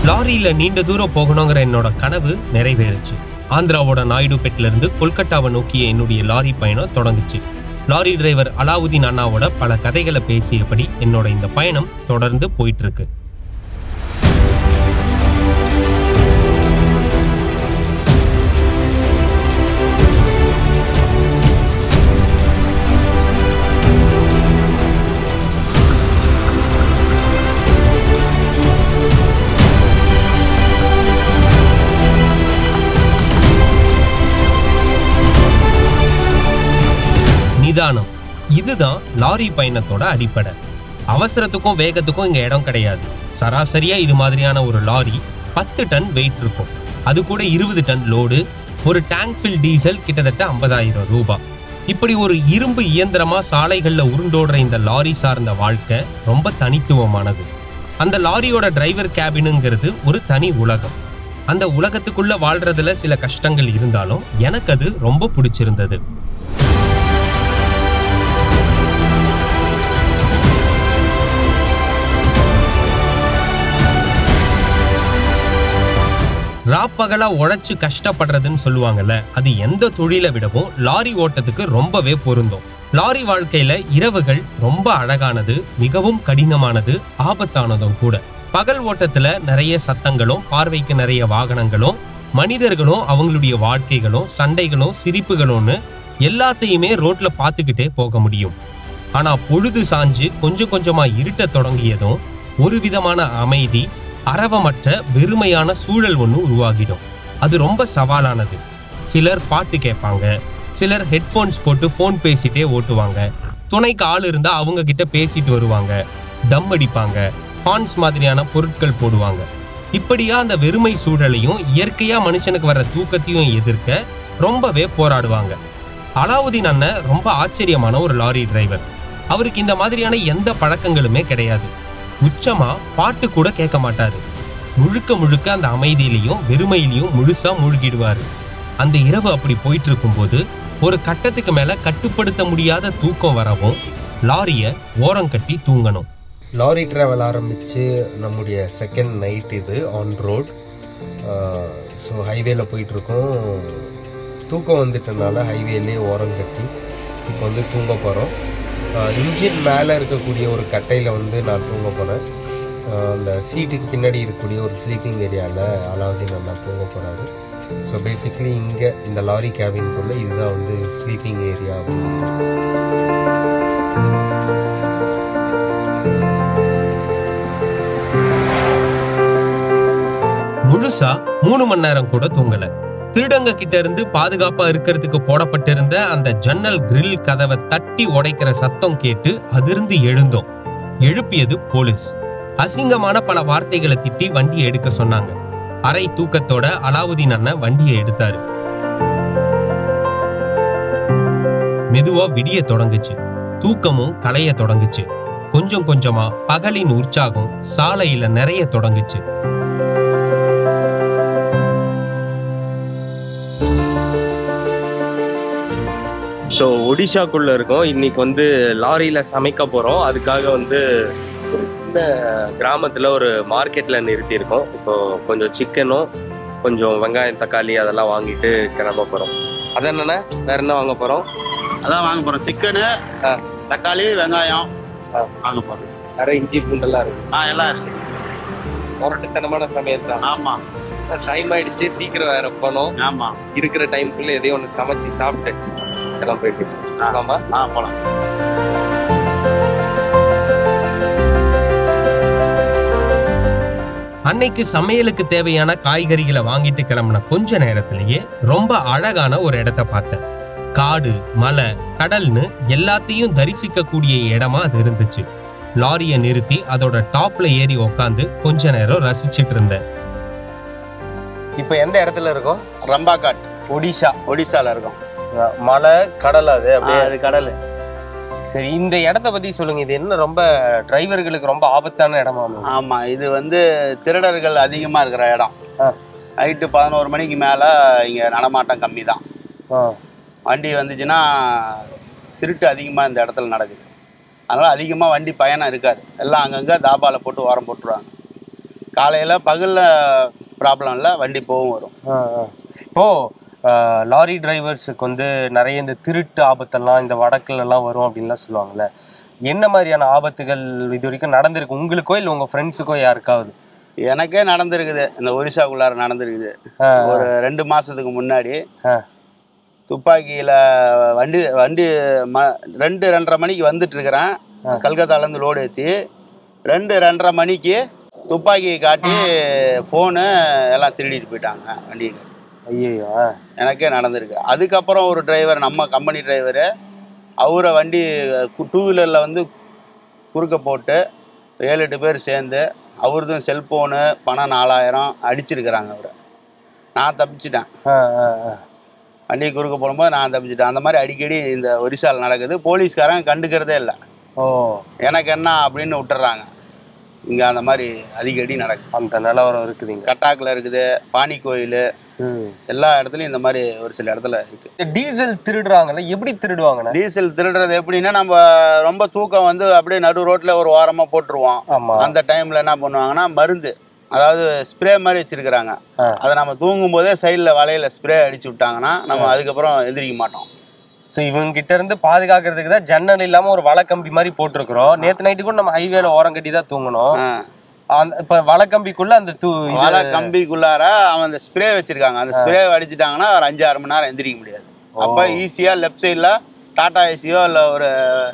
லாரியில நீண்ட தூரம் போகணுங்கிற என்னோட கனவு நிறைவேறுச்சு ஆந்திராவோட நாயுடுபேட்டில இருந்து கொல்கட்டாவை நோக்கிய என்னுடைய லாரி பயணம் தொடங்குச்சு லாரி டிரைவர் அலாவுதீன் அண்ணாவோட பல கதைகளை பேசியபடி என்னோட இந்த பயணம் தொடர்ந்து போயிட்டு இருக்கு நிதானம் இதுதான் லாரி பயணத்தோட அடிப்படை அவசரத்துக்கும் வேகத்துக்கும் இங்க இடம் கிடையாது சராசரியா இது மாதிரியான ஒரு லாரி பத்து டன் வெயிட் இருக்கும் அது கூட இருபது டன் லோடு ஒரு டேங்க் ஃபில் டீசல் கிட்டத்தட்ட ஐம்பதாயிரம் ரூபாய் இப்படி ஒரு இரும்பு இயந்திரமா சாலைகள்ல உருண்டோடுற இந்த லாரி சார்ந்த வாழ்க்கை ரொம்ப தனித்துவமானது அந்த லாரியோட டிரைவர் கேபினுங்கிறது ஒரு தனி உலகம் அந்த உலகத்துக்குள்ள வாழ்றதுல சில கஷ்டங்கள் இருந்தாலும் எனக்கு அது ரொம்ப பிடிச்சிருந்தது ராப்பகலா உழைச்சு கஷ்டப்படுறதுன்னு சொல்லுவாங்கல்ல அது எந்த தொழிலை விடவும் லாரி ஓட்டத்துக்கு ரொம்பவே பொருந்தும் லாரி வாழ்க்கையில இரவுகள் ரொம்ப அழகானது மிகவும் கடினமானது ஆபத்தானதும் கூட பகல் ஓட்டத்துல நிறைய சத்தங்களும் பார்வைக்கு நிறைய வாகனங்களும் மனிதர்களும் அவங்களுடைய வாழ்க்கைகளும் சண்டைகளும் சிரிப்புகளும்னு எல்லாத்தையுமே ரோட்ல பார்த்துக்கிட்டே போக முடியும் ஆனா பொழுது சாஞ்சு கொஞ்சம் கொஞ்சமா இருட்ட தொடங்கியதும் ஒரு விதமான அமைதி அரவமற்ற வெறுமையான சூழல் ஒன்று உருவாகிடும் அது ரொம்ப சவாலானது சிலர் பாட்டு கேட்பாங்க சிலர் ஹெட்ஃபோன்ஸ் போட்டு ஃபோன் பேசிட்டே ஓட்டுவாங்க துணைக்கு ஆள் இருந்தா அவங்க கிட்ட பேசிட்டு வருவாங்க தம் அடிப்பாங்க ஹார்ன்ஸ் மாதிரியான பொருட்கள் போடுவாங்க இப்படியா அந்த வெறுமை சூழலையும் இயற்கையா மனுஷனுக்கு வர தூக்கத்தையும் எதிர்க்க ரொம்பவே போராடுவாங்க அலாவுதீன் அண்ணன் ரொம்ப ஆச்சரியமான ஒரு லாரி டிரைவர் அவருக்கு இந்த மாதிரியான எந்த பழக்கங்களுமே கிடையாது உச்சமா பாட்டு கூட கேட்க மாட்டாரு முழுக்க முழுக்க அந்த அமைதியிலையும் வெறுமையிலையும் முழுசா மூழ்கிடுவாரு அந்த இரவு அப்படி போயிட்டு இருக்கும்போது ஒரு கட்டத்துக்கு மேல கட்டுப்படுத்த முடியாத தூக்கம் வரவும் லாரிய ஓரம் கட்டி தூங்கணும் லாரி டிராவல் ஆரம்பிச்சு நம்முடைய செகண்ட் நைட் இது ஆன் ரோட் ஸோ ஹைவேல போயிட்டு இருக்கோம் தூக்கம் வந்துட்டனால ஹைவேலே ஓரம் கட்டி இப்போ வந்து தூங்க போகிறோம் இன்ஜின் மேலே இருக்கக்கூடிய ஒரு கட்டையில் வந்து நான் தூங்க போகிறேன் அந்த சீட்டுக்கு பின்னாடி இருக்கக்கூடிய ஒரு ஸ்லீப்பிங் ஏரியாவில் அலாவுதீன் அண்ணா தூங்க போகிறாரு ஸோ பேசிக்லி இங்கே இந்த லாரி கேபின்குள்ளே இதுதான் வந்து ஸ்லீப்பிங் ஏரியா அப்படிங்கிறது முழுசா மூணு மணி நேரம் கூட தூங்கல திருடங்க கிட்ட இருந்து பாதுகாப்பா இருக்கிறதுக்கு போடப்பட்டிருந்த அந்த ஜன்னல் கிரில் கதவை தட்டி உடைக்கிற சத்தம் கேட்டு அதிர்ந்து எழுந்தோம் எழுப்பியது போலீஸ் அசிங்கமான பல வார்த்தைகளை திட்டி வண்டியை எடுக்க சொன்னாங்க அரை தூக்கத்தோட அலாவுதீன் அண்ணன் வண்டியை எடுத்தாரு மெதுவா விடிய தொடங்குச்சு தூக்கமும் களைய தொடங்குச்சு கொஞ்சம் கொஞ்சமா பகலின் உற்சாகம் சாலையில நிறைய தொடங்குச்சு ஸோ ஒடிஷாக்குள்ள இருக்கோம் இன்னைக்கு வந்து லாரியில சமைக்க போறோம் அதுக்காக வந்து ஒரு சின்ன கிராமத்துல ஒரு மார்க்கெட்ல நிறுத்தி இருக்கோம் இப்போ கொஞ்சம் சிக்கனும் கொஞ்சம் வெங்காயம் தக்காளி அதெல்லாம் வாங்கிட்டு கிளம்ப போறோம் அது என்னன்னா வேற என்ன வாங்க போறோம் அதான் வாங்க போறோம் சிக்கனு ஆ. தக்காளி வெங்காயம் ஆ. வாங்க போறோம் வேற இஞ்சி பூண்டெல்லாம் இருக்கு ஆ எல்லாம் இருக்கு முரட்டுத்தனமான சமையல் தான் ஆமா டைம் ஆயிடுச்சு சீக்கிரம் வேற போனோம் ஆமா இருக்கிற டைம்குள்ள எதையும் ஒன்று சமைச்சு சாப்பிட்டு எல்லாம் போயிட்டு ஆ. ஆமா ஆ போலாம் அன்னைக்கு சமையலுக்கு தேவையான காய்கறிகளை வாங்கிட்டு கிளம்புன கொஞ்ச நேரத்திலேயே ரொம்ப அழகான ஒரு இடத்த பார்த்தேன் காடு மலை கடல்னு எல்லாத்தையும் தரிசிக்க கூடிய இடமா அது இருந்துச்சு லாரியை நிறுத்தி அதோட டாப்ல ஏறி உக்காந்து கொஞ்ச நேரம் ரசிச்சிட்டு இருந்தேன் இப்போ எந்த இடத்துல இருக்கோம் ரம்பாகாட் ஒடிஷா ஒடிசால இருக்கோம் மலை கடல் அது ஆ, அது கடல் சரி இந்த இடத்த பத்தி சொல்லுங்க இது என்ன ரொம்ப டிரைவர்களுக்கு ரொம்ப ஆபத்தான இடமா ஆமா இது வந்து திருடர்கள் அதிகமா இருக்கிற இடம் ஆ. நைட்டு பதினோரு மணிக்கு மேல இங்க நடமாட்டம் கம்மி தான் வண்டி வந்துச்சுன்னா திருட்டு அதிகமாக இந்த இடத்துல நடக்குது அதனால் அதிகமாக வண்டி பயணம் இருக்காது எல்லாம் அங்கங்கே தாபாவில் போட்டு ஓரம் போட்டுருவாங்க காலையில் பகலில் ப்ராப்ளம் இல்லை வண்டி போகும் வரும் ஆ, ஆ. இப்போ ஆ, லாரி டிரைவர்ஸுக்கு வந்து நிறைய இந்த திருட்டு ஆபத்தெல்லாம் இந்த வடக்குல எல்லாம் வரும் அப்படின்லாம் சொல்லுவாங்கல்ல என்ன மாதிரியான ஆபத்துகள் இது வரைக்கும் நடந்திருக்கு உங்களுக்கோ இல்லை உங்க ஃப்ரெண்ட்ஸுக்கோ யாருக்காவது எனக்கே நடந்திருக்குது இந்த ஒரிசாக்குள்ளார நடந்திருக்குது ஆ, ஒரு ரெண்டு மாதத்துக்கு முன்னாடி ஆ, துப்பாக்கியில் வண்டி வண்டி ம ரெண்டு ரெண்டரை மணிக்கு வந்துட்டு இருக்கிறேன் கல்கத்தாலேருந்து லோடு ஏற்றி ரெண்டு ரெண்டரை மணிக்கு துப்பாக்கியை காட்டி ஃபோனு எல்லாம் திருடிட்டு போயிட்டாங்க வண்டியை ஐயையோ ஆ, எனக்கே நடந்திருக்கு அதுக்கப்புறம் ஒரு டிரைவர் நம்ம கம்பெனி டிரைவரு அவரை வண்டி டூ வீலரில் வந்து குறுக்க போட்டு ஏழு எட்டு பேர் சேர்ந்து அவரதும் செல்ஃபோனு பணம் நாலாயிரம் அடிச்சிருக்கிறாங்க அவரை நான் தப்பிச்சிட்டேன் ஆ, ஆ, ஆ. வண்டியை குறுக்க போடும்போது நான் தப்பிச்சிட்டேன் அந்த மாதிரி அடிக்கடி இந்த ஒரிசாவில் நடக்குது போலீஸ்காரன் கண்டுக்கிறதே இல்லை ஓ எனக்கு என்ன அப்படின்னு விட்டுறாங்க இங்கே அந்த மாதிரி அடிக்கடி நடக்குது அந்த நிலவரம் இருக்குதுங்க கட்டாக்கில் இருக்குது பாணி கோயில் ம். எல்லா இடத்துலையும் இந்த மாதிரி ஒரு சில இடத்துல இருக்குது இந்த டீசல் திருடுறாங்கல்ல எப்படி திருடுவாங்கண்ணே டீசல் திருடுறது எப்படின்னா நம்ம ரொம்ப தூக்கம் வந்து அப்படியே நடு ரோட்ல ஒரு ஓரமா போட்டுருவோம் ஆமா அந்த டைம்ல என்ன பண்ணுவாங்கன்னா மருந்து அதாவது ஸ்ப்ரே மாதிரி வச்சிருக்கிறாங்க ஆ. அதை நம்ம தூங்கும் போதே சைடில் வலையில ஸ்ப்ரே அடிச்சு விட்டாங்கன்னா நம்ம அதுக்கப்புறம் எந்திரிக்க மாட்டோம் ஸோ இவங்க கிட்ட இருந்து பாதுகாக்கிறதுக்கு தான் ஜன்னல் இல்லாம ஒரு வலைக்கம்பி மாதிரி போட்டிருக்கிறோம் நேத்து நைட்டு கூட நம்ம ஹைவேல ஓரம் கட்டி தான் தூங்கணும் ஆ. அந்த இப்ப வலைக்கம்பிக்குள்ள அந்த தூ இது- வலை கம்பிக்குள்ளார அவன் அந்த ஸ்ப்ரே வச்சிருக்காங்க அந்த ஸ்ப்ரே அடிச்சிட்டாங்கன்னா ஒரு அஞ்சு ஆறு மணி நேரம் எந்திரிக்க முடியாது அப்போ ஈஸியாக லெஃப்ட் சைடில் டாடா ஏசியோ இல்லை ஒரு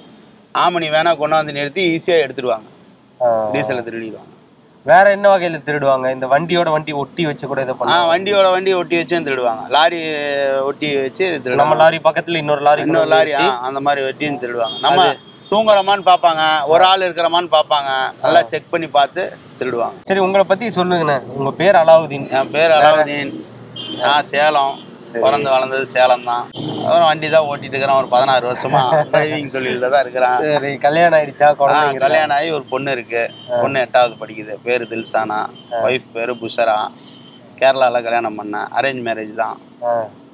ஆமணி வேணா கொண்டாந்து நிறுத்தி ஈஸியாக எடுத்துடுவாங்க ஆ. டீசலை திருடிடுவாங்க வேற என்ன வகையில திருடுவாங்க இந்த வண்டியோட வண்டி ஒட்டி வச்சு கூட இதை ஆ பண்ணுவாங்க வண்டியோட வண்டி ஒட்டி வச்சும் திருடுவாங்க லாரி ஒட்டி வச்சு நம்ம திருடுவாங்க லாரி பக்கத்துல இன்னொரு லாரி இன்னொரு கொண்டு லாரி ஆ, அந்த மாதிரி வெட்டியும் திருடுவாங்க நம்ம தூங்குறோமான்னு பார்ப்பாங்க ஒரு ஆள் இருக்கிறோமான்னு பார்ப்பாங்க நல்லா செக் பண்ணி பார்த்து திருடுவாங்க சரி உங்களை பத்தி சொல்லுங்கண்ணே உங்க பேர் அலாவுதீன் என் பேர் அலாவுதீன் நான் சேலம் பிறந்து வளர்ந்தது சேலம் தான் அப்புறம் வண்டி தான் ஓட்டிட்டு இருக்கிறேன் ஒரு பதினாறு வருஷமா டிரைவிங் தொழிலில் தான் இருக்கிறேன் சரி கல்யாணம் ஆயிடுச்சா ஆ, குழந்தைங்க கல்யாணம் ஆகி ஒரு பொண்ணு இருக்கு பொண்ணு எட்டாவது படிக்குது பேர் தில்சானா ஒய்ஃப் பேர் புஷரா கேரளாவில் கல்யாணம் பண்ணேன் அரேஞ்ச் மேரேஜ் தான் ஆ.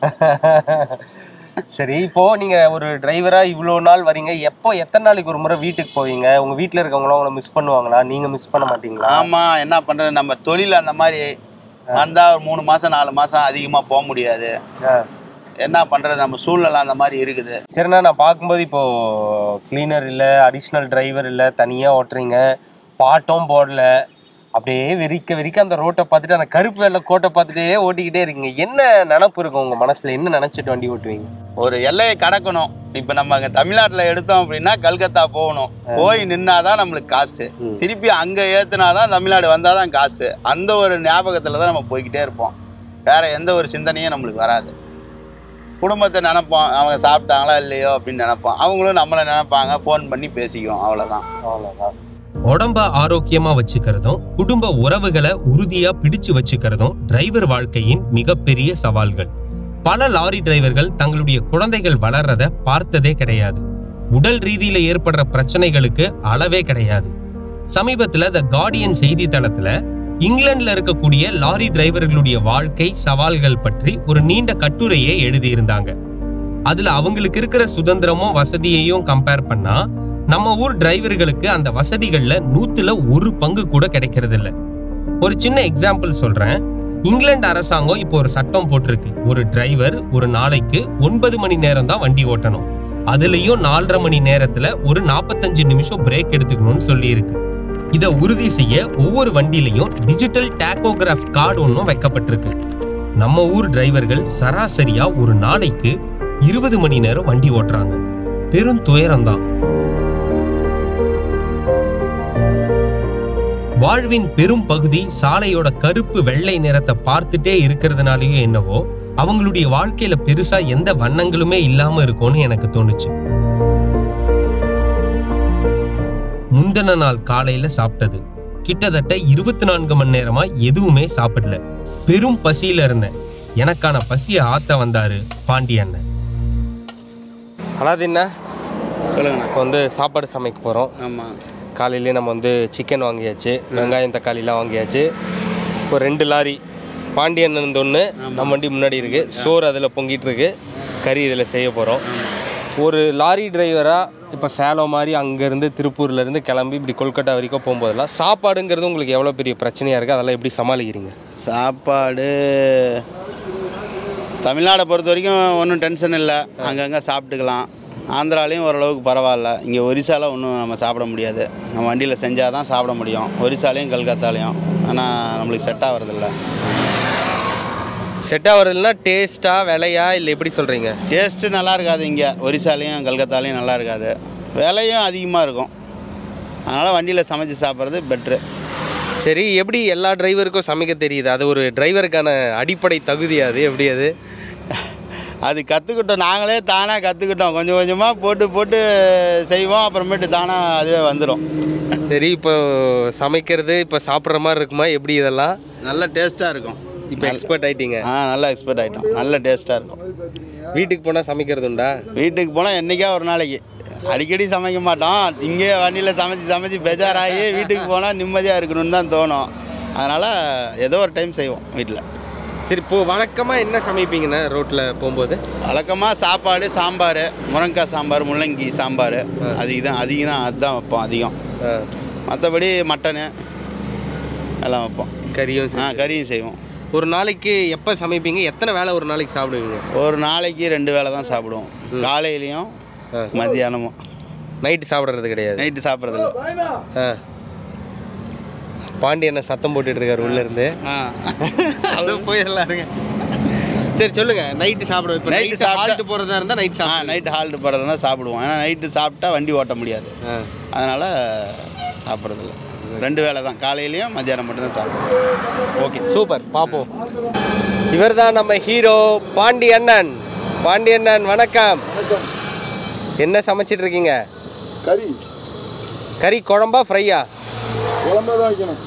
சரி இப்போ நீங்க ஒரு டிரைவரா இவ்வளோ நாள் வரீங்க எப்போ எத்தனை நாளைக்கு ஒரு முறை வீட்டுக்கு போவீங்க உங்க வீட்ல இருக்கவங்களும் உங்களை மிஸ் பண்ணுவாங்களா நீங்க மிஸ் பண்ண மாட்டீங்களா ஆமா என்ன பண்றது நம்ம தொழில் அந்த மாதிரி வந்தா ஒரு மூணு மாசம் நாலு மாசம் அதிகமா போக முடியாது ஆ. என்ன பண்றது நம்ம சூழ்நிலை அந்த மாதிரி இருக்குது சரிண்ணா நான் பார்க்கும்போது இப்போ கிளீனர் இல்லை அடிஷ்னல் டிரைவர் இல்லை தனியாக ஓட்டுறீங்க பாட்டும் போடல அப்படியே வெறிக்க வெறிக்க அந்த ரோட்டை பார்த்துட்டு அந்த கருப்பு வெள்ளை கோட்டை பார்த்துட்டே ஓட்டிக்கிட்டே இருக்கீங்க என்ன நினப்பு இருக்கும் உங்கள் மனசில் என்ன நினச்சிட்டு வண்டி ஓட்டுவீங்க ஒரு எல்லையை கடக்கணும் இப்ப நம்ம அங்க தமிழ்நாட்டுல எடுத்தோம் அப்படின்னா கல்கத்தா போகணும் போய் நின்னாதான் நம்மளுக்கு காசு ம். திருப்பி அங்க ஏத்துனாதான் தமிழ்நாடு வந்தாதான் காசு அந்த ஒரு ஞாபகத்துல தான் நம்ம போய்கிட்டே இருப்போம் வேற எந்த ஒரு சிந்தனையும் நம்மளுக்கு வராது குடும்பத்தை நினைப்போம் அவங்க சாப்பிட்டாங்களா இல்லையோ அப்படின்னு நினைப்போம் அவங்களும் நம்மளை நினைப்பாங்க ஃபோன் பண்ணி பேசிக்குவோம் அவ்வளவுதான் அவ்வளோதான் உடம்ப ஆரோக்கியமா வச்சுக்கிறதும் குடும்ப உறவுகளை உறுதியா பிடிச்சு வச்சுக்கிறதும் டிரைவர் வாழ்க்கையின் மிகப்பெரிய சவால்கள் பல லாரி டிரைவர்கள் தங்களுடைய குழந்தைகள் வளர்றத பார்த்ததே கிடையாது உடல் ரீதியில ஏற்படுற பிரச்சனைகளுக்கு அளவே கிடையாது சமீபத்துல த கார்டியன் செய்தித்தளத்துல இங்கிலாந்துல இருக்கக்கூடிய லாரி டிரைவர்களுடைய வாழ்க்கை சவால்கள் பற்றி ஒரு நீண்ட கட்டுரையை எழுதியிருந்தாங்க அதுல அவங்களுக்கு இருக்கிற சுதந்திரமும் வசதியையும் கம்பேர் பண்ணா நம்ம ஊர் டிரைவர்களுக்கு அந்த வசதிகள்ல நூத்துல ஒரு பங்கு கூட கிடைக்கிறது இல்ல ஒரு சின்ன எக்ஸாம்பிள் சொல்றேன் இங்கிலாந்து அரசாங்கம் இப்போ ஒரு சட்டம் போட்டிருக்கு ஒரு டிரைவர் ஒரு நாளைக்கு ஒன்பது மணி நேரம் தான் வண்டி ஓட்டணும் அதுலயும் நாலரை மணி நேரத்துல ஒரு நாற்பத்தஞ்சு நிமிஷம் பிரேக் எடுத்துக்கணும்னு சொல்லியிருக்கு இதை உறுதி செய்ய ஒவ்வொரு வண்டியிலையும் டிஜிட்டல் டேக்கோகிராஃப் கார்டு ஒன்றும் வைக்கப்பட்டிருக்கு நம்ம ஊர் டிரைவர்கள் சராசரியா ஒரு நாளைக்கு இருபது மணி நேரம் வண்டி ஓட்டுறாங்க பெரும் துயரம்தான் வாழ்வின் பெரும் பகுதி சாலையோட கருப்பு வெள்ளை நிறத்தை பார்த்துட்டே இருக்கிறதுனாலயோ என்னவோ அவங்களுடைய வாழ்க்கையில பெருசா எந்த வண்ணங்களுமே இல்லாம இருக்கும்னு எனக்கு தோணுச்சு முந்தின நாள் காலையில சாப்பிட்டது கிட்டத்தட்ட இருபத்தி நான்கு மணி நேரமா எதுவுமே சாப்பிடல பெரும் பசியில இருந்தேன் எனக்கான பசியை ஆத்த வந்தாரு பாண்டி அண்ணன் அலாதீன்னா சொல்லுங்கண்ணா இப்போ வந்து சாப்பாடு சமைக்க போகிறோம் ஆமா காலையிலேயே நம்ம வந்து சிக்கன் வாங்கியாச்சு வெங்காயம் தக்காளிலாம் வாங்கியாச்சு இப்போ ரெண்டு லாரி பாண்டியன் ஒன்று நம்ம வண்டி முன்னாடி இருக்குது சோறு அதில் பொங்கிட்டு இருக்கு கறி இதில் செய்ய போகிறோம் ஒரு லாரி டிரைவராக இப்போ சேலம் மாதிரி அங்கேருந்து திருப்பூர்லேருந்து கிளம்பி இப்படி கொல்கட்டா வரைக்கும் போகும்போதெல்லாம் சாப்பாடுங்கிறது உங்களுக்கு எவ்வளோ பெரிய பிரச்சனையாக இருக்குது அதெல்லாம் எப்படி சமாளிக்கிறீங்க சாப்பாடு தமிழ்நாடை பொறுத்த வரைக்கும் ஒன்றும் டென்ஷன் இல்லை அங்கங்கே சாப்பிட்டுக்கலாம் ஆந்திராலையும் ஓரளவுக்கு பரவாயில்ல இங்கே ஒரிசால ஒன்றும் நம்ம சாப்பிட முடியாது நம்ம வண்டியில் செஞ்சால் தான் சாப்பிட முடியும் ஒரிசாலையும் கல்கத்தாலையும் ஆனால் நம்மளுக்கு செட் ஆகிறதில்ல செட் ஆகிறதுனா டேஸ்ட்டா விலையா இல்லை எப்படி சொல்கிறீங்க டேஸ்ட்டு நல்லா இருக்காது இங்கே ஒரிசாலையும் கல்கத்தாலையும் நல்லா இருக்காது விலையும் அதிகமாக இருக்கும் அதனால் வண்டியில் சமைச்சு சாப்பிட்றது பெட்ரு சரி எப்படி எல்லா டிரைவருக்கும் சமைக்க தெரியுது அது ஒரு டிரைவருக்கான அடிப்படை தகுதி அது எப்படி அது அது கற்றுக்கிட்டோம் நாங்களே தானாக கற்றுக்கிட்டோம் கொஞ்சம் கொஞ்சமாக போட்டு போட்டு செய்வோம் அப்புறமேட்டு தானாக அதுவே வந்துடும் சரி இப்போ சமைக்கிறது இப்போ சாப்பிட்ற மாதிரி இருக்குமா எப்படி இதெல்லாம் நல்ல டேஸ்ட்டாக இருக்கும் இப்போ எக்ஸ்பர்ட் ஆயிட்டீங்க ஆ நல்லா எக்ஸ்பர்ட் ஆகிட்டோம் நல்ல டேஸ்ட்டாக இருக்கும் வீட்டுக்கு போனால் சமைக்கிறது உண்டா வீட்டுக்கு போனால் என்றைக்கா ஒரு நாளைக்கு அடிக்கடி சமைக்க மாட்டோம் இங்கே வண்டியில் சமைச்சு சமைச்சு பெஜாராகி வீட்டுக்கு போனால் நிம்மதியாக இருக்கணும்னு தான் தோணும் அதனால் ஏதோ ஒரு டைம் செய்வோம் வீட்டில் சரி இப்போ வழக்கமாக என்ன சமைப்பீங்கண்ணா ரோட்டில் போகும்போது வழக்கமாக சாப்பாடு சாம்பார் முருங்கைக்காய் சாம்பார் முள்ளங்கி சாம்பார் அதிகம் தான் அதிகம் தான் அதுதான் வைப்போம் அதிகம் ஆ, மற்றபடி மட்டனு எல்லாம் வைப்போம் கறியும் ஆ சரி. கறியும் செய்வோம் ஒரு நாளைக்கு எப்போ சமைப்பீங்க எத்தனை வேளை ஒரு நாளைக்கு சாப்பிடுவீங்க ஒரு நாளைக்கு ரெண்டு வேளை தான் சாப்பிடுவோம் காலையிலையும் ஆ. மத்தியானமும் நைட்டு சாப்பிட்றது கிடையாது நைட்டு சாப்பிட்றதில்ல ஆ பாண்டி என்ன சத்தம் போட்டுட்டு இருக்காரு உள்ள இருந்து ஆ அது போயிடலாம் இருங்க சரி சொல்லுங்க நைட்டு சாப்பிடுவோம் இப்போ Night நைட்டு சாப்பிட்டா- சாப்பிட்டு போகிறதா இருந்தால் நைட் ஆ சாப்பிடுவோம் நைட்டு ஹால்ட்டு போகிறது தான் சாப்பிடுவோம் ஏன்னா நைட்டு சாப்பிட்டா வண்டி ஓட்ட முடியாது அதனால் சாப்பிட்றதில்ல ரெண்டு வேளை தான் காலையிலையும் மத்தியானம் மட்டும்தான் சாப்பிடுவோம் ஓகே சூப்பர் பார்ப்போம் இவர் தான் நம்ம ஹீரோ பாண்டி அண்ணன் பாண்டி அண்ணன் வணக்கம் என்ன சமைச்சிட்டு இருக்கீங்க கறி கறி குழம்பா ஃப்ரையா குழம்பு தான் வைக்கணும்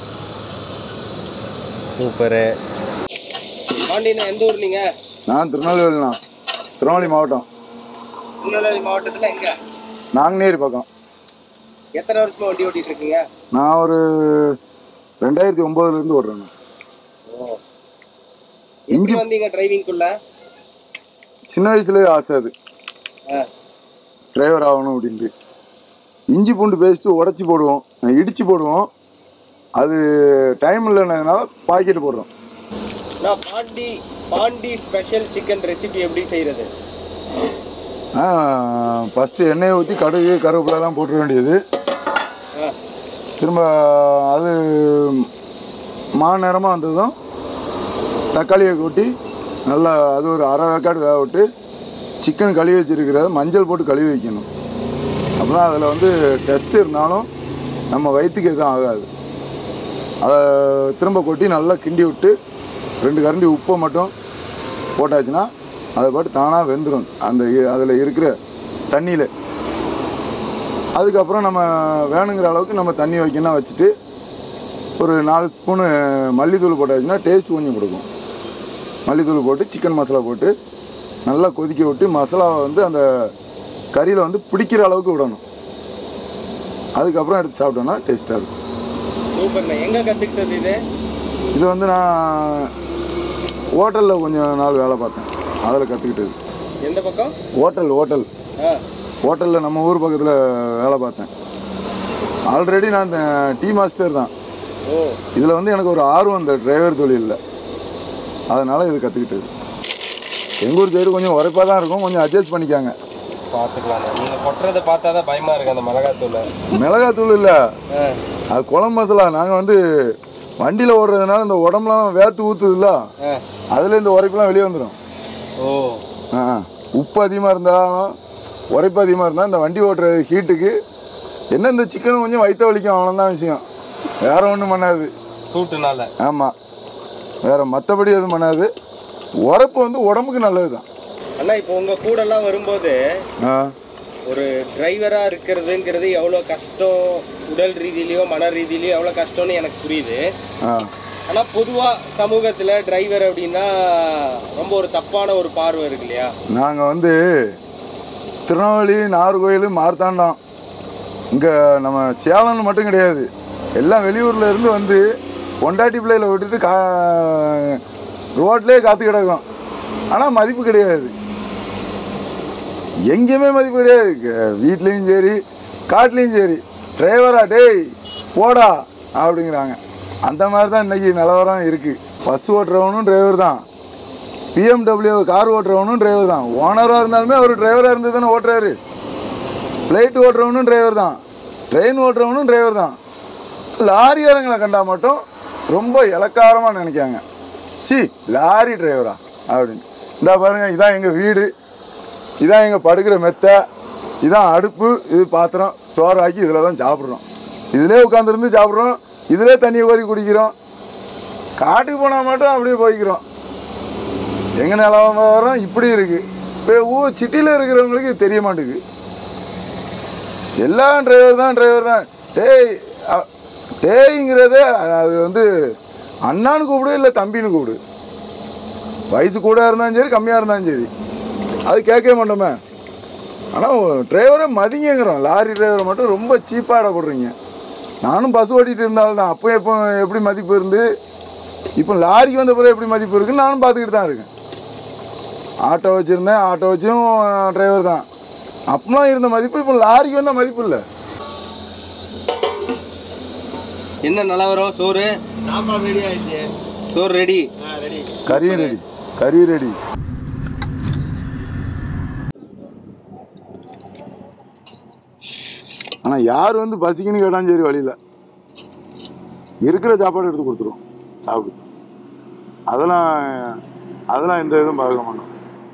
சூப்பரு பாண்டி அண்ணன் எந்த ஊர் நீங்கள் நான் திருநெல்வேலிண்ணா திருநெல்வேலி மாவட்டம் திருநெல்வேலி மாவட்டத்தில் எங்கே நாங்குநேரி பக்கம் எத்தனை வருஷமா வண்டி ஓட்டிட்டு இருக்கீங்க நான் ஒரு ரெண்டாயிரத்தி ஒம்போதுலேருந்து ஓடுறேண்ணா எப்படி வந்தீங்க டிரைவிங்குள்ள சின்ன வயசுலேயே ஆசை அது டிரைவர் ஆகணும் அப்படின்ட்டு இஞ்சி பூண்டு பேஸ்ட்டு உடச்சி போடுவோம் இடித்து போடுவோம் அது டைம் இல்லைன்னதுனால பாக்கெட்டு போடுறோம் நான் Pandi Pandi special chicken recipe எப்படி செய்கிறது ஃபஸ்ட்டு எண்ணெயை ஊற்றி கடுகு கருவேப்பிலெல்லாம் போட்டுற வேண்டியது திரும்ப அது மா நேரமாக வந்ததும் தக்காளியை கொட்டி நல்லா அது ஒரு அரை வேக்காடு வேக விட்டு சிக்கன் கழுவி வச்சிருக்கிறத மஞ்சள் போட்டு கழுவி வைக்கணும் அப்போ தான் அதில் வந்து டெஸ்ட் இருந்தாலும் நம்ம வயிற்றுக்கு எதுவும் ஆகாது அதை திரும்ப கொட்டி நல்லா கிண்டி விட்டு ரெண்டு கரண்டி உப்பை மட்டும் போட்டாச்சுன்னா அதை பாட்டு தானாக வெந்துடும் அந்த அதில் இருக்கிற தண்ணியில் அதுக்கப்புறம் நம்ம வேணுங்கிற அளவுக்கு நம்ம தண்ணி வைக்கணும் வச்சுட்டு ஒரு நாலு ஸ்பூனு மல்லித்தூள் போட்டாச்சுன்னா டேஸ்ட் கொஞ்சம் கொடுக்கும் மல்லித்தூள் போட்டு சிக்கன் மசாலா போட்டு நல்லா கொதிக்க விட்டு மசாலாவை வந்து அந்த கறியில் வந்து பிடிக்கிற அளவுக்கு விடணும் அதுக்கப்புறம் எடுத்து சாப்பிட்டோன்னா டேஸ்ட்டாக இருக்கும் சூப்பர்ண்ணா எங்கே கற்றுக்கிட்டது இது இது வந்து நான் ஹோட்டலில் கொஞ்சம் நாள் வேலை பார்த்தேன் அதில் கற்றுக்கிட்டது எந்த பக்கம் ஹோட்டல் ஹோட்டல் ஆ ஹோட்டலில் நம்ம ஊர் பக்கத்தில் வேலை பார்த்தேன் ஆல்ரெடி நான் டீ மாஸ்டர் தான் ஓ இதில் வந்து எனக்கு ஒரு ஆர்வம் இந்த டிரைவர் தொழிலில் அதனால் இது கற்றுக்கிட்டது எங்கள் ஊர் சைடு கொஞ்சம் உரைப்பாக தான் இருக்கும் கொஞ்சம் அட்ஜஸ்ட் பண்ணிக்காங்க பார்த்துக்கலாம் நீங்கள் கொட்டுறதை பார்த்தா தான் பயமாக இருக்குது அந்த மிளகாத்தூள் மிளகாத்தூள் இல்லை ஆ அது குழம்பு மசாலா நாங்கள் வந்து வண்டியில் ஓடுறதுனால இந்த உடம்புலாம் வேர்த்து ஊற்றுதுல்ல ஆ அதில் இந்த உரைப்பெல்லாம் வெளியே வந்துடும் ஓ ஆ உப்பு அதிகமாக இருந்தாலும் உரைப்பு அதிகமாக இருந்தால் இந்த வண்டி ஓட்டுற ஹீட்டுக்கு என்ன இந்த சிக்கன் கொஞ்சம் வயிற்ற வலிக்கும் அவ்வளோதான் விஷயம் வேற ஒன்றும் பண்ணாது சூட்டுனால ஆமாம் வேற மற்றபடி எதுவும் பண்ணாது உரைப்பு வந்து உடம்புக்கு நல்லது தான் அண்ணா இப்போ உங்கள் கூடலாம் வரும்போது ஆ ஒரு டிரைவராக இருக்கிறதுங்கிறது எவ்வளோ கஷ்டம் உடல் ரீதியிலையோ மன ரீதியிலையோ எவ்வளோ கஷ்டம்னு எனக்கு புரியுது ஆ ஆனால் பொதுவாக சமூகத்தில் டிரைவர் அப்படின்னா ரொம்ப ஒரு தப்பான ஒரு பார்வை இருக்கு இல்லையா நாங்கள் வந்து திருநெல்வேலி நாகர்கோயில் மார்த்தாண்டம் இங்கே நம்ம சேலம்னு மட்டும் கிடையாது எல்லாம் வெளியூரில் இருந்து வந்து பொண்டாட்டி பிள்ளையில விட்டுட்டு கா ரோட்லேயே காத்து கிடக்கும் ஆனால் மதிப்பு கிடையாது எங்கேயுமே மதிப்பு கிடையாது க- வீட்லேயும் சரி காட்டுலேயும் சரி டிரைவரா டேய் போடா அப்படிங்கிறாங்க அந்த மாதிரி தான் இன்றைக்கி நிலவரம் இருக்குது பஸ் ஓட்டுறவனும் டிரைவர் தான் பிஎம்டபிள்யூ கார் ஓட்டுறவனும் டிரைவர் தான் ஓனராக இருந்தாலுமே அவர் டிரைவராக இருந்து தானே ஓட்டுறாரு ஃப்ளைட் ஓட்டுறவனும் டிரைவர் தான் ட்ரெயின் ஓட்டுறவனும் டிரைவர் தான் லாரியாரங்களை கண்டா மட்டும் ரொம்ப இலக்காரமாக நினைக்காங்க சி லாரி டிரைவரா அப்படின்னு இந்தா பாருங்க இதான் எங்கள் வீடு இதான் எங்கள் படுக்கிற மெத்தை இதான் அடுப்பு இது பாத்திரம் சோறு ஆக்கி இதில் தான் சாப்பிட்றோம் இதிலே உட்காந்துருந்து சாப்பிட்றோம் இதிலே தண்ணியை கோரி குடிக்கிறோம் காட்டுக்கு போனால் மட்டும் அப்படியே போய்க்கிறோம் எங்கள் நிலவரம் இப்படி இருக்குது இப்போ ஊர் சிட்டியில் இருக்கிறவங்களுக்கு இது தெரிய மாட்டேங்குது எல்லாம் டிரைவர் தான் டிரைவர் தான் டேய் அ- டேய்ங்கிறதே அது வந்து அண்ணான்னு கூப்பிடு இல்லை தம்பின்னு கூப்பிடு வயசு கூட இருந்தாலும் சரி கம்மியாக இருந்தாலும் சரி அது கேட்கவே மாட்டோமே ஆனால் டிரைவரை மதிங்கிறோம் லாரி டிரைவரை மட்டும் ரொம்ப சீப்பாக இடப்படுறீங்க நானும் பஸ் ஓட்டிகிட்டு இருந்தாலும் தான் அப்போ எப்போ எப்படி மதிப்பு இருந்து இப்போ லாரிக்கு வந்த பிறகு எப்படி மதிப்பு இருக்குன்னு நானும் பார்த்துக்கிட்டு தான் இருக்கேன் ஆட்டோ வச்சுருந்தேன் ஆட்டோ வச்சும் டிரைவர் தான் அப்பெல்லாம் இருந்த மதிப்பு இப்போ லாரிக்கு வந்த மதிப்பு இல்லை என்ன நிலவரம் சோறு சாப்பாடு ரெடி ஆயிடுச்சு சோறு ரெடி ரெடி கறி ரெடி கறி ரெடி ஆனால் யார் வந்து பசிக்குன்னு கேட்டாலும் சரி வழியில் இருக்கிற சாப்பாடு எடுத்து கொடுத்துருவோம் சாப்பிடு அதெல்லாம் அதெல்லாம் எந்த இதுவும் பார்க்க மாட்டோம்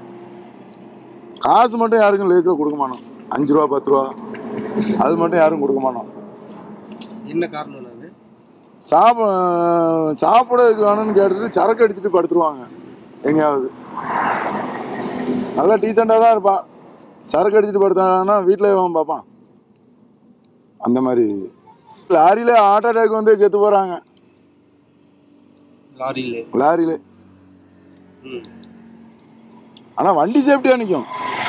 காசு மட்டும் யாருக்கும் லேசில் கொடுக்க மாட்டோம் அஞ்சு ரூபா பத்து ரூபா அது மட்டும் யாரும் கொடுக்க மாட்டோம் என்ன காரணம் அது சாப்ப சாப்பிடறதுக்கு வேணும்னு கேட்டுட்டு சரக்கு அடிச்சுட்டு படுத்துருவாங்க எங்கேயாவது நல்லா டீசெண்டாக தான் இருப்பான் சரக்கு அடிச்சுட்டு படுத்தாங்கன்னா வீட்டில் அவன் பார்ப்பான் அந்த மாதிரி லாரியில் ஹார்ட் அட்டாக் வந்து செத்து போகிறாங்க லாரியில லாரியில் ம் ஆனால் வண்டி சேஃப்டியாக நிற்கும்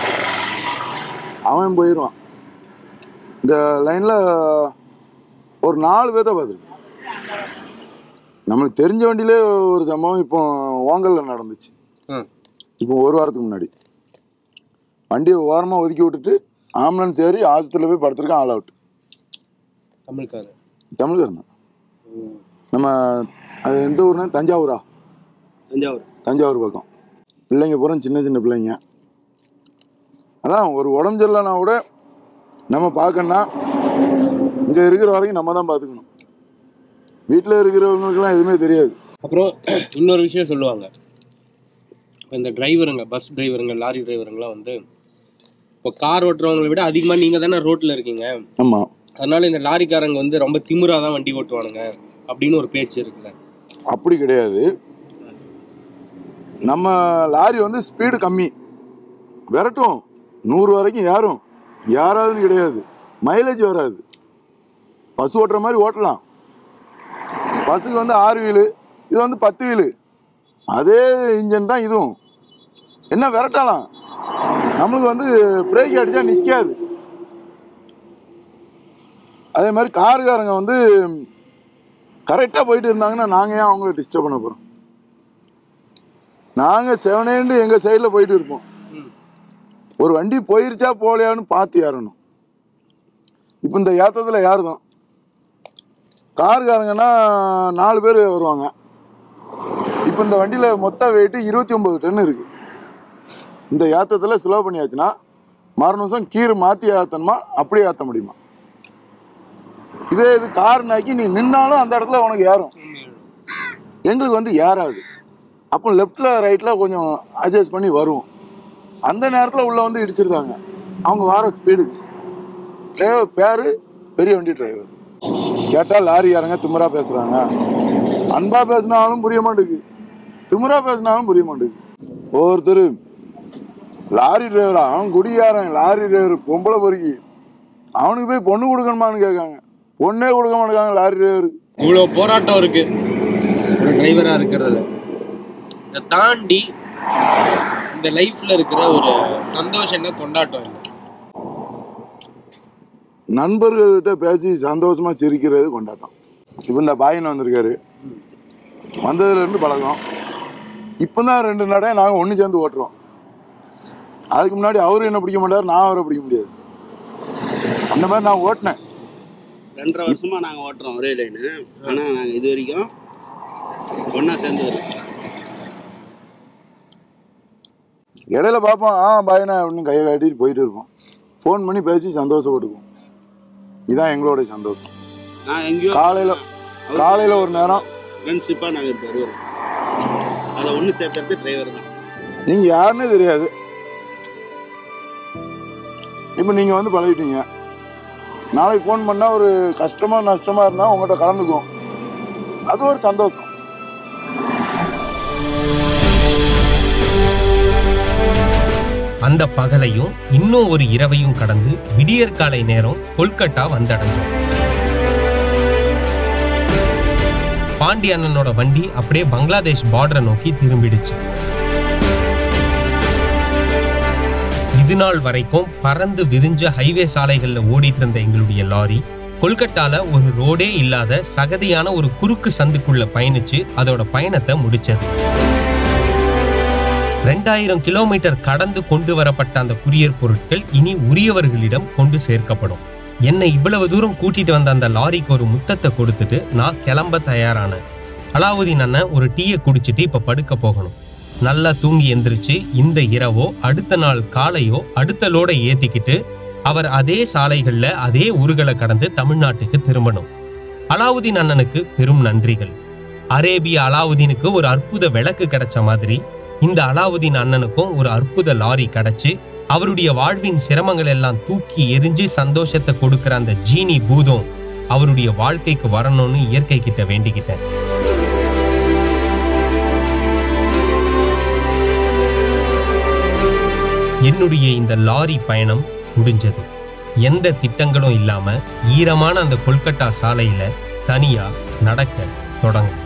அவன் போயிடுவான் இந்த லைனில் ஒரு நாலு பேர்த்த பார்த்துருக்கேன் நம்மளுக்கு தெரிஞ்ச வண்டியிலே ஒரு சம்பவம் இப்போ ஓங்கலில் நடந்துச்சு ம் இப்போ ஒரு வாரத்துக்கு முன்னாடி வண்டியை ஓரமாக ஒதுக்கி விட்டுட்டு ஆம்புலன்ஸ் ஏறி ஆஸ்பத்திரியில் போய் படுத்திருக்கான் ஆல் அவுட் தமிழ்காரர் தமிழ்காரன் தான் நம்ம அது எந்த ஊர்னா தஞ்சாவூரா தஞ்சாவூர் தஞ்சாவூர் பக்கம் பிள்ளைங்க பூரா சின்ன சின்ன பிள்ளைங்க அதான் ஒரு உடம்பு சரியில்லைனா கூட நம்ம பார்க்கணும்னா இங்கே இருக்கிற வரைக்கும் நம்ம தான் பார்த்துக்கணும் வீட்டில் இருக்கிறவங்களுக்குலாம் எதுவுமே தெரியாது அப்புறம் இன்னொரு விஷயம் சொல்லுவாங்க இப்ப இந்த டிரைவருங்க பஸ் டிரைவருங்க லாரி டிரைவருங்கலாம் வந்து இப்போ கார் ஓட்டுறவங்களை விட அதிகமாக நீங்கள் தானே ரோட்டில் இருக்கீங்க ஆமாம் அதனால இந்த லாரிக்காரங்க வந்து ரொம்ப திமிரா தான் வண்டி ஓட்டுவானுங்க அப்படின்னு ஒரு பேச்சு இருக்குல்ல அப்படி கிடையாது நம்ம லாரி வந்து ஸ்பீடு கம்மி விரட்டும் நூறு வரைக்கும் யாரும் யாராவதுன்னு கிடையாது மைலேஜ் வராது பஸ் ஓட்டுற மாதிரி ஓட்டலாம் பஸ்ஸுக்கு வந்து ஆறு வீலு இது வந்து பத்து வீலு அதே இன்ஜின் தான் இதுவும் என்ன விரட்டலாம் நம்மளுக்கு வந்து பிரேக் அடித்தா நிற்காது அதே மாதிரி காருக்காரங்க வந்து கரெக்டாக போயிட்டு இருந்தாங்கன்னா நாங்கள் ஏன் அவங்கள டிஸ்டர்ப் பண்ண போகிறோம் நாங்கள் செவனேண்டு எங்கள் சைடில் போயிட்டு இருப்போம் ஒரு வண்டி போயிருச்சா போகலையான்னு பார்த்து ஏறணும் இப்போ இந்த ஏத்தத்தில் யார் தான் காருக்காரங்கன்னா நாலு பேர் வருவாங்க இப்போ இந்த வண்டியில் மொத்த வெயிட்டு இருபத்தி ஒம்பது டன் இருக்குது இந்த ஏத்தத்தில் ஸ்லோ பண்ணியாச்சுன்னா மறு நிமிஷம் கீர் மாற்றி ஏற்றணுமா அப்படியே ஏற்ற முடியுமா இதே இது கார்னாக்கி நீ நின்னாலும் அந்த இடத்துல உனக்கு ஏறும் எங்களுக்கு வந்து ஏறாது அப்போ லெஃப்டில் ரைட்டில் கொஞ்சம் அட்ஜஸ்ட் பண்ணி வருவோம் அந்த நேரத்தில் உள்ள வந்து இடிச்சிருக்காங்க அவங்க வர ஸ்பீடுக்கு டிரைவர் பேர் பெரிய வண்டி டிரைவர் கேட்டால் லாரிக்காரங்க திமிரா பேசுகிறாங்க அன்பா பேசினாலும் புரிய மாட்டேங்குது திமிரா பேசினாலும் புரிய மாட்டேங்குது ஒவ்வொருத்தர் லாரி டிரைவரா அவன் குடியாரன் லாரி டிரைவர் பொம்பளை பொறுக்கி அவனுக்கு போய் பொண்ணு கொடுக்கணுமான்னு கேட்காங்க பொண்ணே கொடுக்க மாட்டேங்காங்க லாரி டிரைவருக்கு இவ்வளோ போராட்டம் இருக்கு ஒரு டிரைவரா இருக்கிறது இதை தாண்டி இந்த லைஃப்ல இருக்கிற ஒரு சந்தோஷம் என்ன கொண்டாட்டம் என்ன நண்பர்கள்கிட்ட பேசி சந்தோஷமா சிரிக்கிறது கொண்டாட்டம் இப்போ இந்த பாயின்னு வந்திருக்காரு வந்ததுலேருந்து பழக்கம் இப்போ தான் ரெண்டு நடை நாங்கள் ஒன்று சேர்ந்து ஓட்டுறோம் அதுக்கு முன்னாடி அவரும் என்ன பிடிக்க மாட்டார் நான் அவரை பிடிக்க முடியாது அந்த மாதிரி நான் ஓட்டினேன் ரெண்டரை வருஷமா நாங்க ஓட்டுறோம் ஒரே லைனு ஆனா நாங்க இது வரைக்கும் ஒண்ணா சேர்ந்து இடையில பார்ப்போம் ஆ பாய்ண்ணா அப்படின்னு கையை காட்டிட்டு போயிட்டு இருப்போம் ஃபோன் பண்ணி பேசி சந்தோஷப்பட்டுக்குவோம் இதான் எங்களுடைய சந்தோஷம் நான் எங்கேயோ காலையில் காலையில் ஒரு நேரம் ஃப்ரெண்ட்ஷிப்பாக நாங்கள் இப்போ வருவோம் அதில் ஒன்று சேர்த்துறது டிரைவர் தான் நீங்கள் யாருன்னே தெரியாது இப்போ நீங்கள் வந்து பழகிட்டீங்க நாளைக்கு ஃபோன் பண்ணால் ஒரு கஷ்டமாக நஷ்டமாக இருந்தால் உங்கள்கிட்ட கலந்துக்குவோம் அது ஒரு சந்தோஷம் அந்த பகலையும் இன்னும் ஒரு இரவையும் கடந்து விடியற்காலை நேரம் கொல்கட்டா வந்தடைஞ்சோம் பாண்டி அண்ணனோட வண்டி அப்படியே பங்களாதேஷ் பார்டரை நோக்கி திரும்பிடுச்சு இது நாள் வரைக்கும் பறந்து விரிஞ்ச ஹைவே சாலைகள்ல ஓடிட்டு இருந்த எங்களுடைய லாரி கொல்கட்டால ஒரு ரோடே இல்லாத சகதியான ஒரு குறுக்கு சந்துக்குள்ள பயணிச்சு அதோட பயணத்தை முடிச்சது ரெண்டாயிரம் கிலோமீட்டர் கடந்து கொண்டு வரப்பட்ட அந்த குரியர் பொருட்கள் இனி உரியவர்களிடம் கொண்டு சேர்க்கப்படும் என்னை இவ்வளவு தூரம் கூட்டிட்டு வந்த அந்த லாரிக்கு ஒரு முத்தத்தை கொடுத்துட்டு நான் கிளம்ப தயாரானேன் அலாவுதீன் அண்ணன் ஒரு டீயை குடிச்சிட்டு இப்ப படுக்க போகணும் நல்லா தூங்கி எந்திரிச்சு இந்த இரவோ அடுத்த நாள் காலையோ அடுத்த லோடை ஏத்திக்கிட்டு அவர் அதே சாலைகள்ல அதே ஊர்களை கடந்து தமிழ்நாட்டுக்கு திரும்பணும் அலாவுதீன் அண்ணனுக்கு பெரும் நன்றிகள் அரேபிய அலாவுதீனுக்கு ஒரு அற்புத விளக்கு கிடைச்ச மாதிரி இந்த அலாவுதீன் அண்ணனுக்கும் ஒரு அற்புத லாரி கிடைச்சு அவருடைய வாழ்வின் சிரமங்கள் எல்லாம் தூக்கி எரிஞ்சு சந்தோஷத்தை கொடுக்கிற அந்த ஜீனி பூதம் அவருடைய வாழ்க்கைக்கு வரணும்னு இயற்கை கிட்ட வேண்டிக்கிட்டேன் என்னுடைய இந்த லாரி பயணம் முடிஞ்சது எந்த திட்டங்களும் இல்லாம ஈரமான அந்த கொல்கட்டா சாலையில தனியா நடக்க தொடங்க